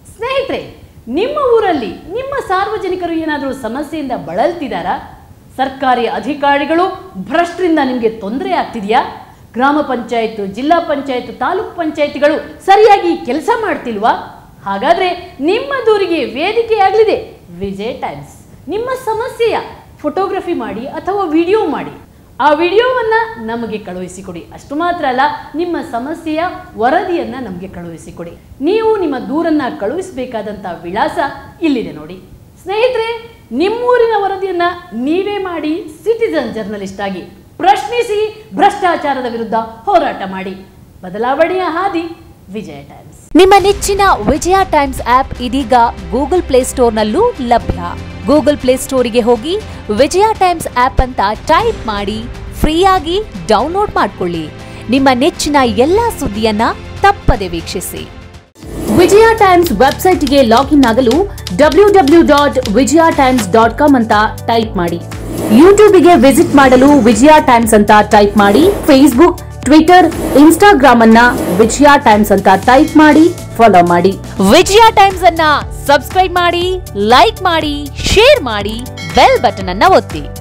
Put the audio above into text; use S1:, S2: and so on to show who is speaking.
S1: ಸ್ನೇಹಿತರೆ ನಿಮ್ಮ ಊರಲ್ಲಿ ನಿಮ್ಮ ಸಾರ್ವಜನಿಕರು ಏನಾದರೂ ಸಮಸ್ಯೆಯಿಂದ ಬಳಲ್ತಿದ್ದಾರಾ ಸರ್ಕಾರಿ ಅಧಿಕಾರಿಗಳು ಭ್ರಷ್ಟರಿಂದ ನಿಮಗೆ ತೊಂದರೆ ಆಗ್ತಿದೆಯಾ ಗ್ರಾಮ ಪಂಚಾಯತ್ ಜಿಲ್ಲಾ ಪಂಚಾಯತ್ ತಾಲೂಕ್ ಪಂಚಾಯತಿಗಳು ಸರಿಯಾಗಿ ಕೆಲಸ ಮಾಡ್ತಿಲ್ವಾ ಹಾಗಾದ್ರೆ ನಿಮ್ಮ ದೂರಿಗೆ ವೇದಿಕೆಯಾಗಲಿದೆ ವಿಜಯ್ ಟೈಮ್ಸ್ ನಿಮ್ಮ ಸಮಸ್ಯೆಯ ಫೋಟೋಗ್ರಫಿ ಮಾಡಿ ಅಥವಾ ವಿಡಿಯೋ ಮಾಡಿ ಆ ವಿಡಿಯೋವನ್ನ ನಮಗೆ ಕಳುಹಿಸಿಕೊಡಿ ಅಷ್ಟು ಮಾತ್ರ ಅಲ್ಲ ನಿಮ್ಮ ಸಮಸ್ಯೆಯ ವರದಿಯನ್ನ ನಮಗೆ ಕಳುಹಿಸಿಕೊಡಿ ನೀವು ನಿಮ್ಮ ದೂರನ್ನ ಕಳುಹಿಸಬೇಕಾದಂಥ ವಿಳಾಸ ಇಲ್ಲಿದೆ ನೋಡಿ ಸ್ನೇಹಿತರೆ ನಿಮ್ಮೂರಿನ ವರದಿಯನ್ನ ನೀವೇ ಮಾಡಿ ಸಿಟಿಜನ್ ಜರ್ನಲಿಸ್ಟ್ ಆಗಿ ಪ್ರಶ್ನಿಸಿ ಭ್ರಷ್ಟಾಚಾರದ ವಿರುದ್ಧ ಹೋರಾಟ ಮಾಡಿ ಬದಲಾವಣೆಯ ಹಾದಿ ವಿಜಯ ಟೈಮ್ಸ್
S2: ನಿಮ್ಮ ನೆಚ್ಚಿನ ವಿಜಯ ಟೈಮ್ಸ್ ಆಪ್ ಇದೀಗ ಗೂಗಲ್ ಪ್ಲೇಸ್ಟೋರ್ನಲ್ಲೂ ಲಭ್ಯ ಗೂಗಲ್ ಪ್ಲೇಸ್ಟೋರಿಗೆ ಹೋಗಿ ವಿಜಯ ಟೈಮ್ಸ್ ಆಪ್ ಅಂತ ಟೈಪ್ ಮಾಡಿ ಫ್ರೀಯಾಗಿ ಡೌನ್ಲೋಡ್ ಮಾಡ್ಕೊಳ್ಳಿ ನಿಮ್ಮ ನೆಚ್ಚಿನ ಎಲ್ಲಾ ಸುದ್ದಿಯನ್ನ ತಪ್ಪದೆ ವೀಕ್ಷಿಸಿ ವಿಜಯ ಟೈಮ್ಸ್ ವೆಬ್ಸೈಟ್ಗೆ ಲಾಗಿನ್ ಆಗಲು W W dot Vijaya Times dot com ಅಂತ ಟೈಪ್ ಮಾಡಿ ಯೂಟ್ಯೂಬ್ಗೆ ವಿಸಿಟ್ ಮಾಡಲು ವಿಜಯ ಟೈಮ್ಸ್ ಅಂತ ಟೈಪ್ ಮಾಡಿ ಫೇಸ್ಬುಕ್ ಟ್ವಿಟರ್ ಇನ್ಸ್ಟಾಗ್ರಾಮ್ ಅನ್ನ ವಿಜಯ ಟೈಮ್ಸ್ ಅಂತ ಟೈಪ್ ಮಾಡಿ ಫಾಲೋ ಮಾಡಿ ವಿಜಯ ಟೈಮ್ಸ್ ಅನ್ನ ಸಬ್ಸ್ಕ್ರೈಬ್ ಮಾಡಿ ಲೈಕ್ ಮಾಡಿ ಶೇರ್ ಮಾಡಿ ಬೆಲ್ ಬಟನ್ ಅನ್ನ ಒತ್ತಿ